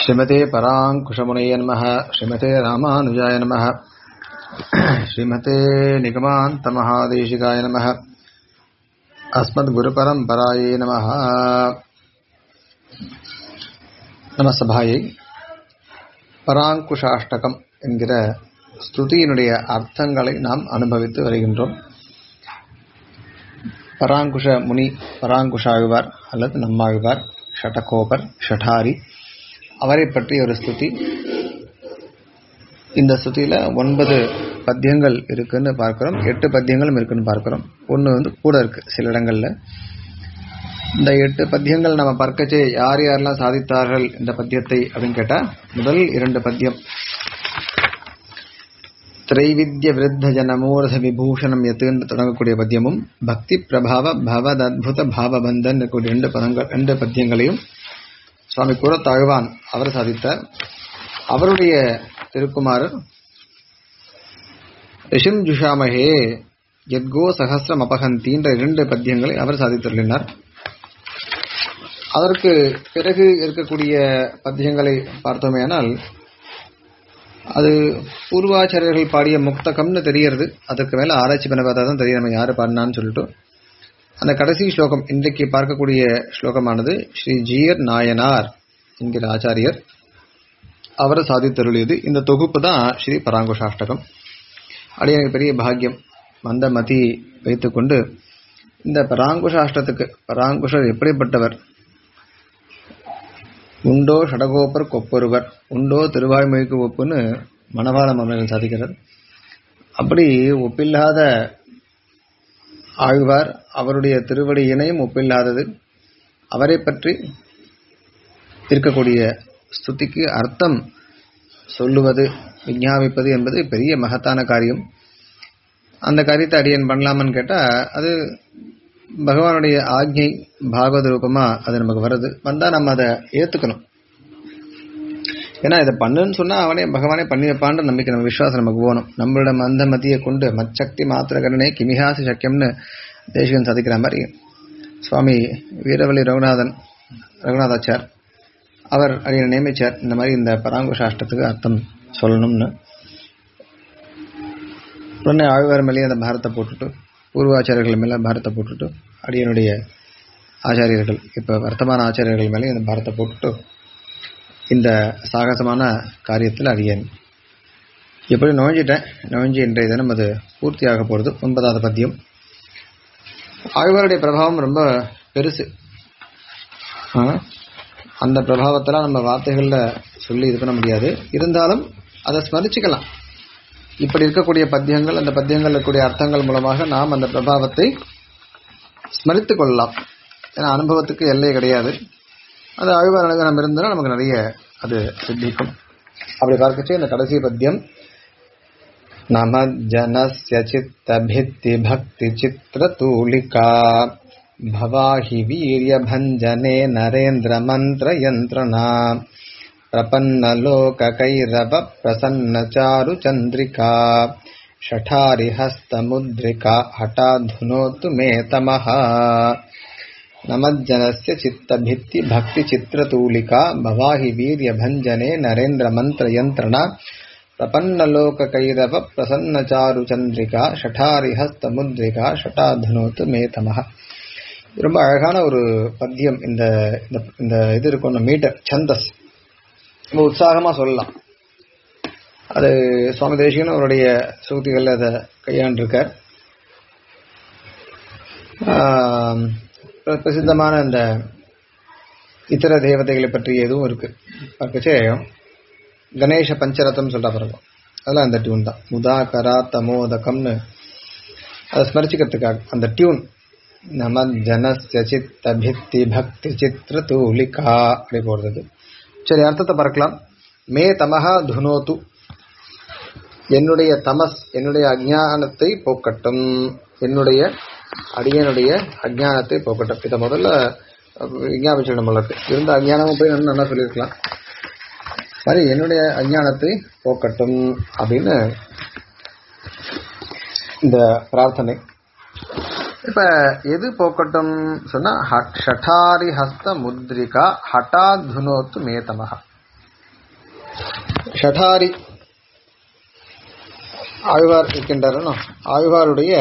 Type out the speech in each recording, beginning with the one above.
श्रीमते पराङ्कुशमुनये नमः श्रीमते रामानुजाय नमः श्रीमते निगमान्तमहादेशिकाय नमः अस्मद्गुरुपरम्परायै नमः நம சபாயை பராங்குஷாஷ்டகம் என்கிற ஸ்துதியினுடைய அர்த்தங்களை நாம் அனுபவித்து வருகின்றோம் பராங்குஷ முனி பராங்குஷாழ்வார் அல்லது நம்மாழ்வார் ஷடகோபர் ஷடாரி அவரை பற்றி ஒரு ஸ்துதி இந்த ஸ்துதியில ஒன்பது பத்தியங்கள் இருக்குன்னு பார்க்கிறோம் எட்டு பத்தியங்களும் இருக்குன்னு பார்க்கிறோம் ஒன்று வந்து கூட இருக்கு சில இடங்கள்ல இந்த எட்டு பத்தியங்கள் நம்ம பார்க்கச்சே யார் யாரெல்லாம் சாதித்தார்கள் இந்த பத்தியத்தை அப்படின்னு கேட்டா முதல் இரண்டு பத்தியம் திரைவித்ய விருத்த ஜனமூர்த விபூஷணம் எத்துன்னு தொடங்கக்கூடிய பத்தியமும் பக்தி பிரபாவ பவத் அத்புத பாவபந்தன் இருக்கக்கூடிய ரெண்டு பதங்கள் ரெண்டு பத்தியங்களையும் சுவாமி கூறத்தாழ்வான் அவர் சாதித்தார் அவருடைய திருக்குமாரர் ரிஷிம் ஜுஷாமஹே எத்கோ சகசிரம் அபகந்தின்ற இரண்டு பத்தியங்களை அவர் சாதித்துள்ளார் அதற்கு பிறகு இருக்கக்கூடிய பத்தியங்களை பார்த்தோமேனால் அது பூர்வாச்சாரியர்கள் பாடிய முக்தகம்னு தெரியறது அதுக்கு மேல ஆராய்ச்சி பண்ண பார்த்தா தான் தெரியும் நம்ம யாரு பாடினான்னு சொல்லிட்டு அந்த கடைசி ஸ்லோகம் இன்றைக்கு பார்க்கக்கூடிய ஸ்லோகமானது ஸ்ரீ ஜீயர் நாயனார் என்கிற ஆச்சாரியர் அவர் சாதித்தருளியது இந்த தொகுப்பு தான் ஸ்ரீ பராங்குஷாஷ்டகம் அப்படி எனக்கு பெரிய பாக்கியம் மந்த மதி வைத்துக்கொண்டு இந்த பராங்குஷாஷ்டத்துக்கு பராங்குஷர் எப்படிப்பட்டவர் உண்டோ ஷடகோப்பர் கொப்பொருவர் உண்டோ திருவாய்மொழிக்கு ஒப்புன்னு மணவாள மன்னர்கள் சாதிக்கிறார் அப்படி ஒப்பில்லாத ஆழ்வார் அவருடைய திருவடி இணையும் ஒப்பில்லாதது அவரை பற்றி இருக்கக்கூடிய ஸ்துதிக்கு அர்த்தம் சொல்லுவது விஞ்ஞாபிப்பது என்பது பெரிய மகத்தான காரியம் அந்த காரியத்தை அடியன் பண்ணலாமான்னு கேட்டா அது பகவானுடைய ஆக்ஞை பாகவத ரூபமா அது நமக்கு வருது வந்தா நம்ம அதை ஏத்துக்கணும் ஏன்னா இதை பண்ணுன்னு சொன்னா அவனே பகவானே பண்ணி வைப்பான்ற நம்பிக்கை நம்ம விசுவாசம் நமக்கு போகணும் நம்மளோட மந்த மத்தியை கொண்டு மச்சக்தி மாத்திர கருணே கிமிஹாசி சக்கியம்னு தேசிகன் சாதிக்கிற மாதிரி சுவாமி வீரவழி ரகுநாதன் ரகுநாதாச்சார் அவர் அடியை நியமிச்சார் இந்த மாதிரி இந்த பராங்குஷாஷ்டத்துக்கு அர்த்தம் சொல்லணும்னு உடனே ஆழ்வார் மேலேயே அந்த பாரத்தை போட்டுட்டு பூர்வாச்சாரியர்கள் மேலே பாரத்தை போட்டுட்டு அடியனுடைய ஆச்சாரியர்கள் இப்போ வர்த்தமான ஆச்சாரியர்கள் மேலே இந்த பாரத்தை போட்டுட்டு இந்த சாகசமான காரியத்தில் அடியன் எப்படி நுழைஞ்சிட்டேன் நுழைஞ்சி இன்றைய தினம் அது பூர்த்தியாக போகிறது ஒன்பதாவது பத்தியம் ஆழ்வாருடைய பிரபாவம் ரொம்ப பெருசு அந்த பிரபாவத்தெல்லாம் நம்ம வார்த்தைகளில் சொல்லி இது பண்ண முடியாது இருந்தாலும் அதை ஸ்மரிச்சுக்கலாம் இப்படி இருக்கக்கூடிய பத்தியங்கள் அந்த பத்தியங்கள் இருக்கக்கூடிய அர்த்தங்கள் மூலமாக நாம் அந்த பிரபாவத்தை ஸ்மரித்து கொள்ளலாம் ஏன்னா அனுபவத்துக்கு எல்லை கிடையாது அது ஆழ்வார் அனுகிரகம் இருந்தால் நமக்கு நிறைய அது சித்திக்கும் அப்படி பார்க்கச்சு இந்த கடைசி பத்தியம் நம ஜனஸ்ய சித்த பித்தி பக்தி சித்திர தூலிகா भवाहि वीर्यभञ्जने नरेन्द्रमन्त्रयन्त्रणा प्रपन्नलोककैरव प्रसन्नचारुचन्द्रिका शठारिहस्तमुद्रिका हठाधुनोतु मे तमः नमज्जनस्य चित्तभित्तिभक्तिचित्रतूलिका भवाहि वीर्यभञ्जने नरेन्द्रमन्त्रयन्त्रणा प्रपन्नलोककैरव प्रसन्नचारुचन्द्रिका शठारिहस्तमुद्रिका शटाधुनोतु मे तमः ரொம்ப அழகான ஒரு பத்தியம் இந்த இந்த இது இருக்கும் மீட்டர் சந்தஸ் ரொம்ப உற்சாகமா சொல்லலாம் அது சுவாமி தேசிகன் அவருடைய சூக்திகள் அதை கையாண்டிருக்கார் பிரசித்தமான இந்த இத்தர தேவதைகளை பற்றி எதுவும் இருக்கு பார்க்கச்சே கணேச பஞ்சரத்தம் சொல்ற பிறகு அதெல்லாம் அந்த டியூன் தான் முதாகரா தமோதகம்னு அதை ஸ்மரிச்சுக்கிறதுக்காக அந்த டியூன் நம ஜனஸ்ய சித்த பித்தி பக்தி சித்திர தூலிகா அப்படி போடுறது சரி அர்த்தத்தை பார்க்கலாம் மே தமஹா துனோத்து என்னுடைய தமஸ் என்னுடைய அஜானத்தை போக்கட்டும் என்னுடைய அடியனுடைய அஜானத்தை போக்கட்டும் இதை முதல்ல விஞ்ஞாபிச்சிடும் நம்மளுக்கு இருந்த அஜானமும் போய் நல்லா சொல்லியிருக்கலாம் சரி என்னுடைய அஜானத்தை போக்கட்டும் அப்படின்னு இந்த பிரார்த்தனை இப்ப எது போக்கட்டும் சொன்னா ஷட்டாரி ஹஸ்த முத்ரிகா ஹட்டாதுனோத்து மேதமஹா ஷடாரி ஆழ்வார் இருக்கின்றாரோ ஆழ்வாருடைய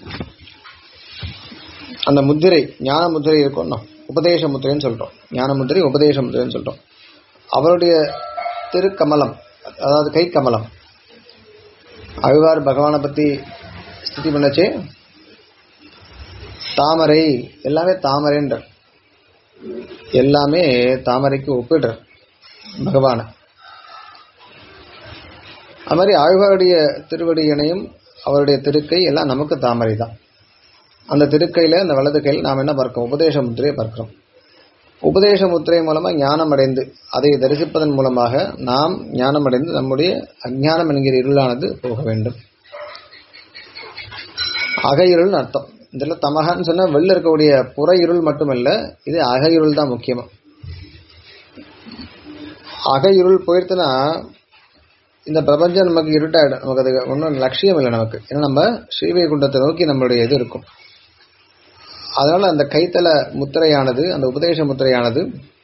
அந்த முத்திரை ஞான முத்திரை இருக்கும் உபதேச முத்திரைன்னு சொல்றோம் ஞான முத்திரை உபதேச முத்திரைன்னு சொல்றோம் அவருடைய திருக்கமலம் அதாவது கை கமலம் ஆழ்வார் பகவானை பத்தி ஸ்திதி பண்ணச்சு தாமரை எல்லாமே தாமரைன்ற எல்லாமே தாமரைக்கு ஒப்பிடுற பகவான அது மாதிரி ஆழ்வாருடைய திருவடி இணையும் அவருடைய திருக்கை எல்லாம் நமக்கு தாமரை தான் அந்த திருக்கையில அந்த வலது கையில் நாம் என்ன பார்க்கிறோம் உபதேச முத்திரையை பார்க்கிறோம் உபதேச முத்திரை மூலமா ஞானம் அடைந்து அதை தரிசிப்பதன் மூலமாக நாம் ஞானம் அடைந்து நம்முடைய அஞ்ஞானம் என்கிற இருளானது போக வேண்டும் அகையிருள்னு அர்த்தம் இதில் தமகான்னு சொன்னா வெளில இருக்கக்கூடிய புற இருள் மட்டுமல்ல இது அகையிருள் தான் முக்கியமா அகையிருள் போயிடுத்துனா இந்த பிரபஞ்சம் நமக்கு இருட்டாயிடும் நமக்கு அது ஒன்றும் லட்சியம் இல்லை நமக்கு ஏன்னா நம்ம ஸ்ரீவைகுண்டத்தை நோக்கி நம்மளுடைய இது இருக்கும் அதனால அந்த கைத்தல முத்திரையானது அந்த உபதேச முத்திரையானது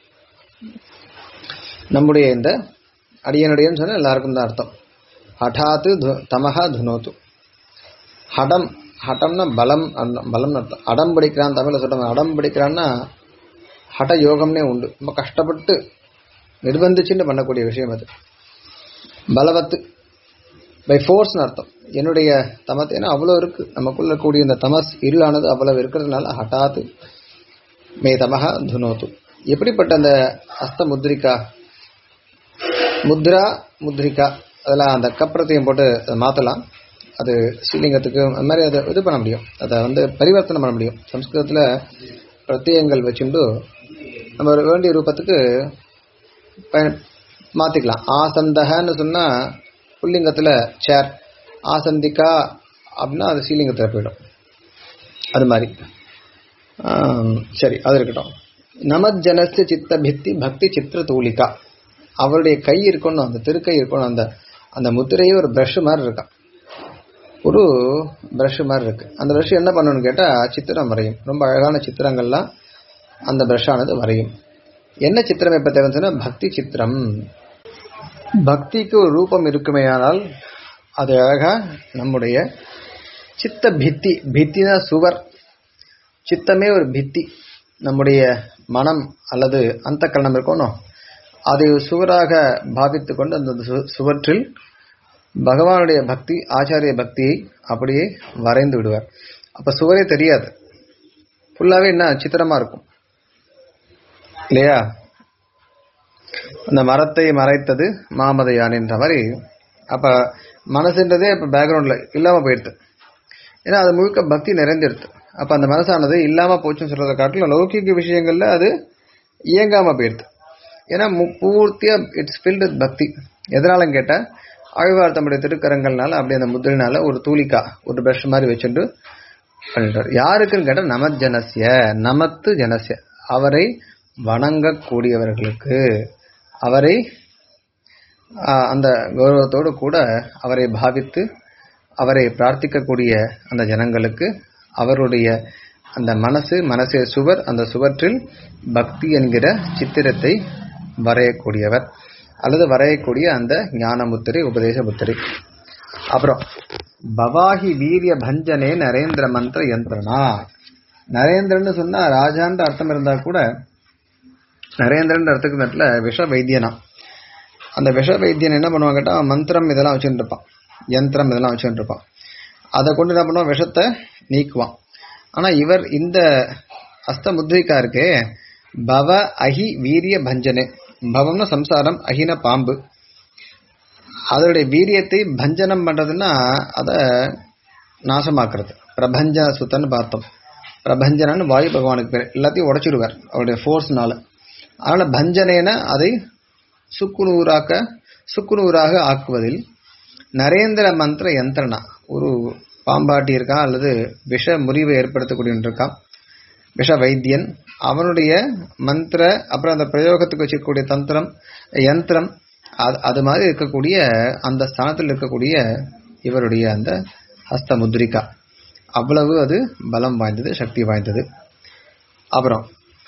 நம்முடைய இந்த அடியனுடையன்னு சொன்னா எல்லாருக்கும் தான் அர்த்தம் ஹடாத்து து- தமஹா துனோத்து ஹடம் ஹடம்னா பலம் அந்த பலம்னு அர்த்தம் அடம் பிடிக்கிறான் தமிழ்ல சொல்றாங்க அடம் பிடிக்கிறான்னா ஹட யோகம்னே உண்டு ரொம்ப கஷ்டப்பட்டு நிர்பந்திச்சுன்னு பண்ணக்கூடிய விஷயம் அது பலவத்து பை ஃபோர்ஸ்னு அர்த்தம் என்னுடைய தமத் ஏன்னா அவ்வளோ இருக்கு நமக்குள்ள கூடிய இந்த தமஸ் இருளானது அவ்வளவு இருக்கிறதுனால ஹட்டாத்து மே தமஹா துனோத்து எப்படிப்பட்ட அந்த அஸ்த முத்ரிகா முத்ரா முத்ரிகா அதெல்லாம் அந்த கப்ரத்தையும் போட்டு அதை மாற்றலாம் அது ஸ்ரீலிங்கத்துக்கு அந்த மாதிரி அதை இது பண்ண முடியும் அதை வந்து பரிவர்த்தனை பண்ண முடியும் சம்ஸ்கிருதத்தில் பிரத்யங்கள் வச்சுண்டு நம்ம ஒரு வேண்டிய ரூபத்துக்கு பயன் மாற்றிக்கலாம் ஆசந்தகன்னு சொன்னால் புல்லிங்கத்தில் சேர் ஆசந்திகா அப்படின்னா அது ஸ்ரீலிங்கத்தில் போயிடும் அது மாதிரி ஆம், சரி அது இருக்கட்டும் நமஜனஸ்ய சித்த பித்தி பக்தி சித்திர தூளிகா அவருடைய கை இருக்கணும் அந்த திருக்கை இருக்கணும் அந்த அந்த முத்திரையே ஒரு பிரஷ் மாதிரி இருக்கான் ஒரு பிரஷ் மாதிரி இருக்கு அந்த பிரஷ் என்ன பண்ணணும்னு கேட்டால் சித்திரம் வரையும் ரொம்ப அழகான சித்திரங்கள்லாம் அந்த பிரஷானது வரையும் என்ன சித்திரம் எப்போ தெரிஞ்சுன்னா பக்தி சித்திரம் பக்திக்கு ஒரு ரூபம் இருக்குமேயானால் அது அழகா நம்முடைய சித்த பித்தி பித்தினா சுவர் சித்தமே ஒரு பித்தி நம்முடைய மனம் அல்லது அந்த கரணம் இருக்கணும் அதை சுவராக பாவித்து கொண்டு அந்த சு- சுவற்றில் பகவானுடைய பக்தி ஆச்சாரிய பக்தியை அப்படியே வரைந்து விடுவார் அப்ப சுவரே தெரியாது ஃபுல்லாவே என்ன சித்திரமா இருக்கும் இல்லையா அந்த மரத்தை மறைத்தது மாமத யானைன்ற மாதிரி அப்ப மனசுன்றதே இப்ப பேக்ரவுண்ட்ல இல்லாம போயிடுது ஏன்னா அது முழுக்க பக்தி நிறைஞ்சிருது அப்ப அந்த மனசானது இல்லாம போச்சுன்னு சொல்றதை காட்டிலும் லௌகிக விஷயங்கள்ல அது இயங்காம போயிடுது ஏன்னா மு- பூர்த்தியா இட்ஸ் ஃபில்ட் வித் பக்தி எதனால கேட்டா ஆழ்வார் தம்முடைய திருக்கரங்கள்னால அப்படி அந்த முதிரினால ஒரு தூளிக்கா ஒரு பிரஷ் மாதிரி வச்சுட்டு பண்ணிட்டார் யாருக்குன்னு கேட்டா நமத் ஜனசிய நமத்து ஜனசிய அவரை வணங்கக்கூடியவர்களுக்கு அவரை ஆஹ், அந்த கௌரவத்தோடு கூட அவரை பாவித்து அவரை பிரார்த்திக்கக்கூடிய அந்த ஜனங்களுக்கு அவருடைய அந்த மனசு மனசே சுவர் அந்த சுவற்றில் பக்தி என்கிற சித்திரத்தை வரையக்கூடியவர் அல்லது வரையக்கூடிய அந்த ஞான முத்திரை உபதேச முத்திரை அப்புறம் பவாஹி வீரிய பஞ்சனே நரேந்திர மந்திர யந்திரனா நரேந்திரன்னு சொன்னா ராஜான்ற அர்த்தம் இருந்தா கூட நரேந்திரன் அர்த்தத்துக்கு இடத்துல விஷ வைத்தியனா அந்த விஷ வைத்தியன் என்ன பண்ணுவாங்க கேட்டா மந்திரம் இதெல்லாம் வச்சுட்டு இருப்பான் யந்திரம் இதெல்லாம் வச்சுட்டு இருப்பான் அதை கொண்டு என்ன பண்ணுவான் விஷத்தை நீக்குவான் ஆனா இவர் இந்த அஸ்த முத்ரிகா இருக்கே பவ அஹி வீரிய பஞ்சனே பவம்னா சம்சாரம் அஹின பாம்பு அதோடைய வீரியத்தை பஞ்சனம் பண்றதுன்னா அதை நாசமாக்குறது பிரபஞ்சன சுத்தன்னு பார்த்தோம் பிரபஞ்சனன்னு வாயு பகவானுக்கு பேர் எல்லாத்தையும் உடைச்சிடுவார் அவருடைய ஃபோர்ஸ்னால அதனால பஞ்சனேன அதை சுக்குநூறாக்க சுக்குநூறாக ஆக்குவதில் நரேந்திர மந்திர யந்திரனா ஒரு பாம்பாட்டி இருக்கான் அல்லது விஷ முறிவை ஏற்படுத்தக்கூடியவன் இருக்கான் விஷ வைத்தியன் அவனுடைய மந்திர அப்புறம் அந்த பிரயோகத்துக்கு வச்சிருக்கக்கூடிய தந்திரம் யந்திரம் அது அது மாதிரி இருக்கக்கூடிய அந்த ஸ்தானத்தில் இருக்கக்கூடிய இவருடைய அந்த ஹஸ்த முத்ரிகா அவ்வளவு அது பலம் வாய்ந்தது சக்தி வாய்ந்தது அப்புறம்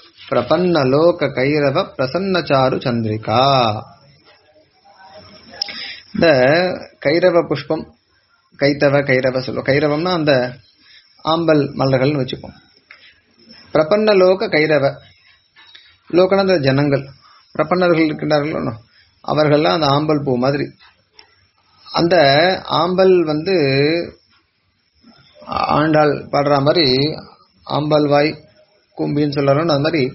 பிரபன்ன லோக கைரவ பிரசன்னச்சாரு சந்திரிகா இந்த கைரவ புஷ்பம் கைத்தவ கைரவ சொல்லுவோம் கைரவம்னா அந்த ஆம்பல் மலர்கள்னு வச்சுப்போம் பிரபன்ன லோக கைரவ லோகன அந்த ஜனங்கள் பிரபன்னர்கள் இருக்கின்றார்களோ அவர்கள்லாம் அந்த ஆம்பல் பூ மாதிரி அந்த ஆம்பல் வந்து ஆண்டாள் பாடுற மாதிரி ஆம்பல் வாய் கும்பின்னு சொல்றாரு அந்த மாதிரி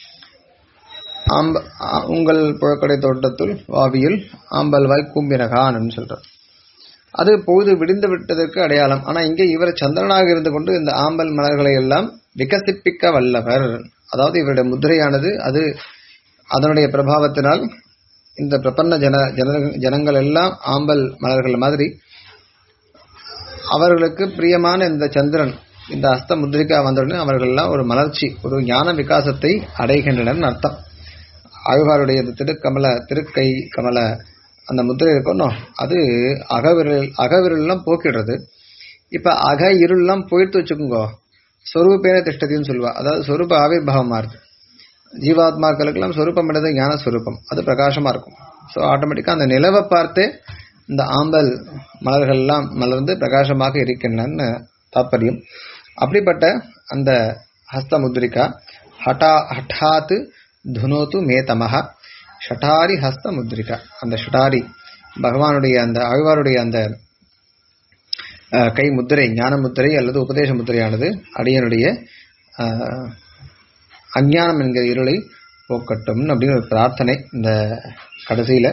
ஆம்ப ஆ- உங்கள் புழக்கடை தோட்டத்துள் வாவியில் ஆம்பல் வாய் கூம்பினகான்னு சொல்றார் அது பொழுது விடிந்து விட்டதற்கு அடையாளம் ஆனா இங்கே இவர் சந்திரனாக இருந்து கொண்டு இந்த ஆம்பல் மலர்களை எல்லாம் விகசிப்பிக்க வல்லவர் அதாவது இவருடைய முத்திரையானது அது அதனுடைய பிரபாவத்தினால் இந்த பிரபன்ன ஜன ஜன ஜனங்கள் எல்லாம் ஆம்பல் மலர்கள் மாதிரி அவர்களுக்கு பிரியமான இந்த சந்திரன் இந்த அஸ்த முத்ரிகா வந்தவுடனே அவர்கள் எல்லாம் ஒரு மலர்ச்சி ஒரு ஞான விகாசத்தை அடைகின்றனர் அர்த்தம் ஆழ்வாருடைய இந்த திருக்கமல திருக்கை கமல அந்த முத்திரை இருக்கணும் அது அகவிரல் அகவிரல்லாம் போக்கிடுறது இப்ப அக இருள்லாம் போயிட்டு வச்சுக்கோங்க சொரூபேன திஷ்டதின்னு சொல்லுவா அதாவது சொரூப ஆவிர்வாவம் மாறுது ஜீவாத்மாக்களுக்கெல்லாம் சொரூபம் என்றது ஞான சொரூபம் அது பிரகாசமா இருக்கும் ஸோ ஆட்டோமேட்டிக்கா அந்த நிலவை பார்த்தே இந்த ஆம்பல் மலர்கள்லாம் மலர்ந்து பிரகாசமாக இருக்கின்றன தாற்பயம் அப்படிப்பட்ட அந்த ஹஸ்த முத்ரிகா ஹட்டா ஹட்டாத்து துனோத்து மேதமஹ ஷட்டாரி ஹஸ்த முத்ரிகா அந்த ஷட்டாரி பகவானுடைய அந்த ஆழ்வாருடைய அந்த அஹ், கை முத்திரை ஞான முத்திரை அல்லது உபதேச முத்திரையானது அடியனுடைய அஹ், அஞ்ஞானம் என்கிற இருளை போக்கட்டும் அப்படின்னு ஒரு பிரார்த்தனை இந்த கடைசியில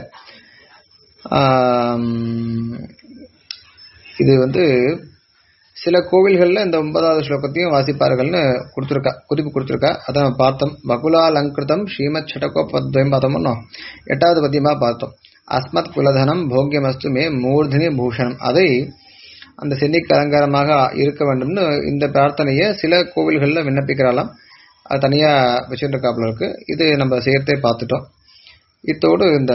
ஆம், இது வந்து சில கோவில்கள்ல இந்த ஒன்பதாவது ஸ்லோகத்தையும் வாசிப்பார்கள்னு கொடுத்துருக்கா குறிப்பு கொடுத்துருக்கா அதை நம்ம பார்த்தோம் பகுலாலங்கிருதம் ஸ்ரீமத் சடகோபத்வயம் பார்த்தோம்னோ எட்டாவது பத்தியமா பார்த்தோம் அஸ்மத் குலதனம் போக்கியமஸ்து மே மூர்தினி பூஷணம் அதை அந்த சென்னிக்கு அலங்காரமாக இருக்க வேண்டும்னு இந்த பிரார்த்தனையை சில கோவில்கள்ல விண்ணப்பிக்கிறாளாம் அது தனியா வச்சுருக்காப்புல இருக்கு இது நம்ம சேர்த்தே பார்த்துட்டோம் இத்தோடு இந்த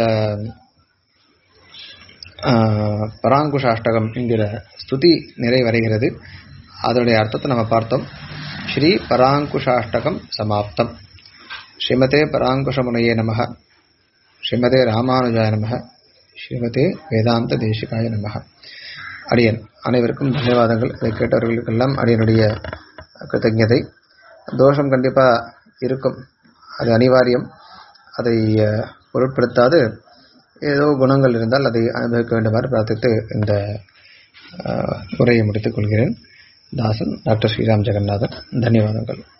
ஆஹ், பராங்குஷாஷ்டகம் என்கிற ஸ்துதி நிறைவடைகிறது அதனுடைய அர்த்தத்தை நம்ம பார்த்தோம் ஸ்ரீ பராங்குஷாஷ்டகம் சமாப்தம் ஸ்ரீமதே பராங்குஷமுனையே நமக ஸ்ரீமதே ராமானுஜாய நமக ஸ்ரீமதே வேதாந்த தேசிகாய நமக அடியன் அனைவருக்கும் தன்யவாதங்கள் இதை கேட்டவர்களுக்கெல்லாம் அடியனுடைய கிருத்தஜதை தோஷம் கண்டிப்பா இருக்கும் அது அனிவாரியம் அதை அஹ், பொருட்படுத்தாது ஏதோ குணங்கள் இருந்தால் அதை அனுபவிக்க வேண்டுமாறு பிரார்த்தித்து இந்த அஹ், உரையை முடித்துக் கொள்கிறேன் தாசன் டாக்டர் ஸ்ரீராம் ஜெகநாதன் தன்யவாதங்கள்